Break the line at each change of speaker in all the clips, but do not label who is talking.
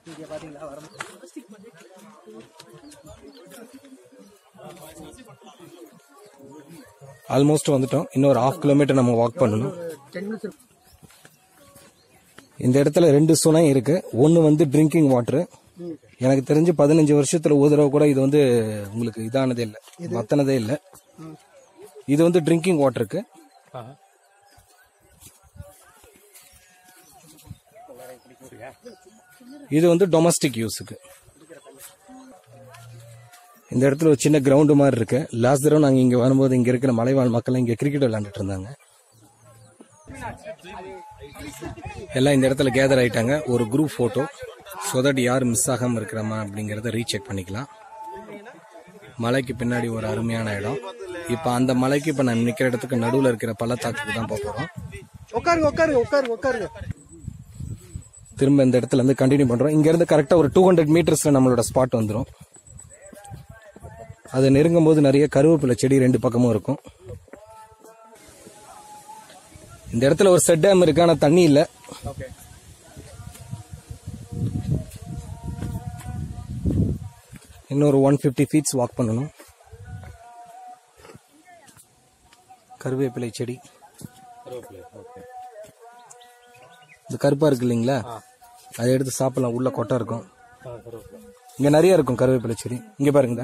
இங்க பாத்தீங்களா வரும்
ஆல்மோஸ்ட் வந்துட்டோம் இன்னொரு ஹாஃப் கிலோமீட்டர் நம்ம வாக் பண்ணணும்
டென் மினிட்ஸ்
இந்த இடத்துல ரெண்டு சுனை இருக்கு ஒன்னு வந்து ட்ரிங்கிங் வாட்டர் எனக்கு தெரிஞ்சு பதினஞ்சு வருஷத்துல ஒரு தடவை கூட இது வந்து உங்களுக்கு இதானதே இல்லை மத்தனதே இல்லை இது வந்து ட்ரிங்கிங் வாட்டருக்கு இது வந்து டொமஸ்டிக் யூஸுக்கு இந்த இடத்துல ஒரு சின்ன கிரவுண்டு மாதிரி இருக்கு லாஸ்ட் தடவை நாங்க இங்க வரும்போது இங்க இருக்கிற மலைவாழ் மக்கள் இங்க கிரிக்கெட் விளையாண்டுட்டு இருந்தாங்க எல்லாம் இந்த இடத்துல கேதர் ஆயிட்டாங்க ஒரு குரூப் போட்டோ ஸோ தட் யார் மிஸ் ஆகாம இருக்கிறோமா அப்படிங்கறத ரீசெக் பண்ணிக்கலாம் மலைக்கு பின்னாடி ஒரு அருமையான இடம் இப்போ அந்த மலைக்கு இப்போ நான் நிக்கிற இடத்துக்கு நடுவில் இருக்கிற பள்ளத்தாக்குக்கு தான் போக போறோம்
உட்காருங்க உட்காருங்க உட்காருங்க உட்காருங்க
திரும்ப இந்த இடத்துல இருந்து கண்டினியூ பண்றோம் இங்க இருந்து கரெக்டா ஒரு டூ ஹண்ட்ரட் மீட்டர்ஸ்ல நம்மளோட ஸ்பாட் வந்துடும் அது நெருங்கும் போது நிறைய கருவேப்பிலை செடி ரெண்டு பக்கமும் இருக்கும் இந்த இடத்துல ஒரு செட் டேம் இருக்கு ஆனா தண்ணி இல்ல
ஓகே
இன்னொரு ஒன் ஃபிஃப்டி ஃபீட்ஸ் வாக் பண்ணணும் கருவேப்பிலை செடி இந்த கருப்பா இருக்கு இல்லைங்களா அதை எடுத்து சாப்பிடலாம் உள்ள கொட்டை இருக்கும் இங்க நிறைய இருக்கும் கருவேப்பிலை செடி இங்க பாருங்க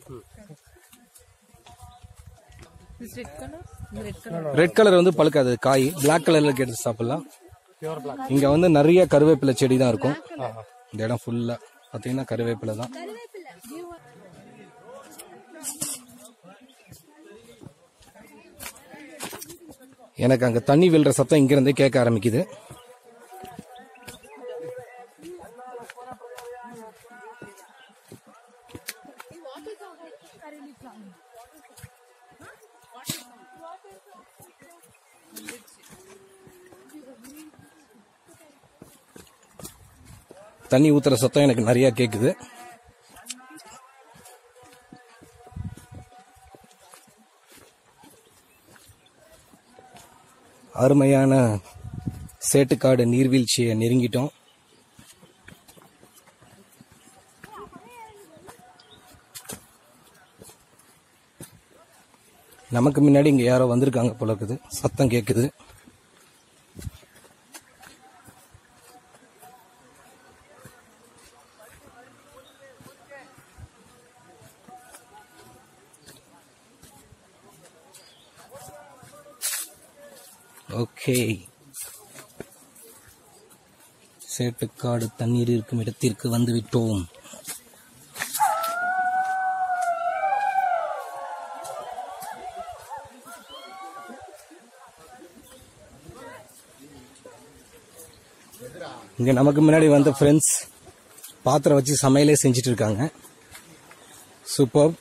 ரெட் கலர் வந்து பழுக்காது காய் Black கலர்ல எடுத்து சாப்பிடலாம் இங்க வந்து நிறைய கருவேப்பிலை செடி தான் இருக்கும் இந்த இடம் ஃபுல்லா பாத்தீங்கன்னா கருவேப்பிலை தான் எனக்கு அங்க தண்ணி விழுற சத்தம் இங்க இருந்தே கேட்க ஆரம்பிக்குது தண்ணி ஊத்துற சத்தம் எனக்கு நிறைய கேக்குது அருமையான சேட்டுக்காடு நீர்வீழ்ச்சியை நெருங்கிட்டோம் நமக்கு முன்னாடி இங்க யாரோ வந்திருக்காங்க போல இருக்குது சத்தம் கேக்குது ஓகே சேட்டுக்காடு தண்ணீர் இருக்கும் இடத்திற்கு வந்து விட்டோம் இங்க நமக்கு முன்னாடி வந்த ஃப்ரெண்ட்ஸ் பாத்திரம் வச்சு சமையலே செஞ்சுட்டு இருக்காங்க சூப்பர்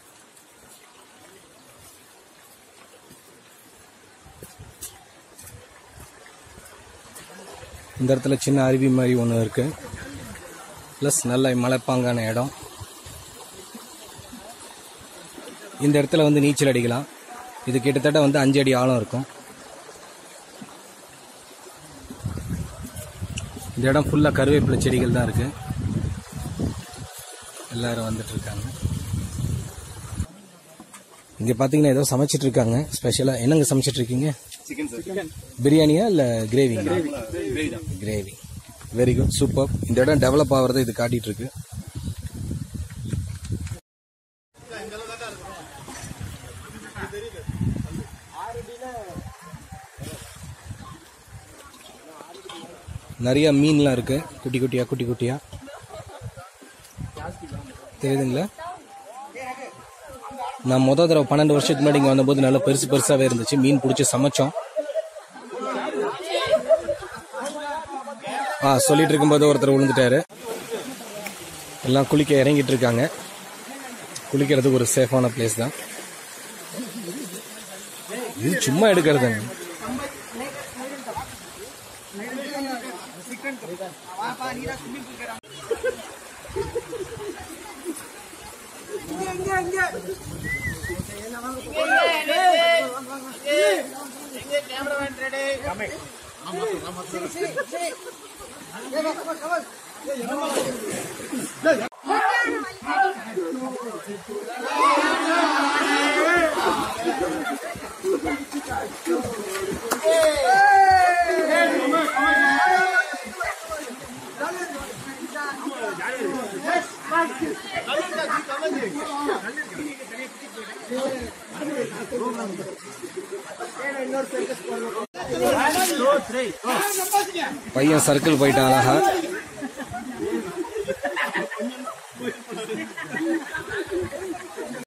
இந்த இடத்துல சின்ன அருவி மாதிரி ஒன்று இருக்கு ப்ளஸ் நல்ல மலைப்பாங்கான இடம் இந்த இடத்துல வந்து நீச்சல் அடிக்கலாம் இது கிட்டத்தட்ட வந்து அஞ்சு அடி ஆழம் இருக்கும் இந்த இடம் ஃபுல்லாக கருவேப்பிலை செடிகள் தான் இருக்கு எல்லாரும் வந்துட்டு இருக்காங்க இங்க பாத்தீங்கன்னா ஏதோ சமைச்சிட்டு இருக்காங்க ஸ்பெஷலா என்னங்க சமைச்சிட்டு இருக்கீங்க பிரியாணியா இல்ல கிரேவிங்க கிரேவி வெரி குட் சூப்பர் இந்த இடம் டெவலப் ஆகிறத இது காட்டிட்டு இருக்கு நிறைய மீன்லாம் இருக்கு குட்டி குட்டியா குட்டி குட்டியா தெரியுதுங்களா நான் முத தடவை பன்னெண்டு வருஷத்துக்கு முன்னாடி இங்க வந்தபோது நல்லா பெருசு பெருசாவே இருந்துச்சு மீன் பிடிச்சி சமைச்சோம் ஆ சொல்லிட்டு இருக்கும்போது ஒருத்தர் விழுந்துட்டாரு எல்லாம் குளிக்க இறங்கிட்டு இருக்காங்க குளிக்கிறதுக்கு ஒரு சேஃபான பிளேஸ் தான் இது சும்மா எடுக்கிறதுங்க பையன் சர்க்கிள் போயிட்டான் அழகா